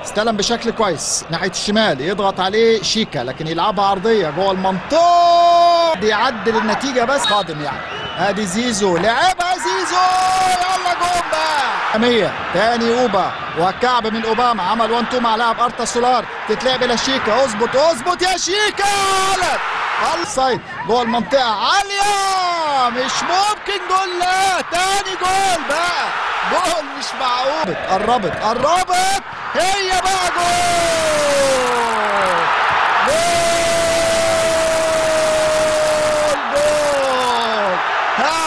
استلم بشكل كويس ناحيه الشمال يضغط عليه شيكا لكن يلعبها عرضيه جوه المنطقه بيعدل النتيجه بس قادم يعني ادي زيزو لعبها زيزو يلا جون بقى مية تاني اوبا وكعب من اوباما عمل 1 2 مع لاعب ارتا سولار تتلعب الى شيكا اظبط اظبط يا شيكا ولد السايد جوه المنطقه عاليه مش ممكن جول لا تاني جول بقى جول مش معقول قربت قربت هي بقى جول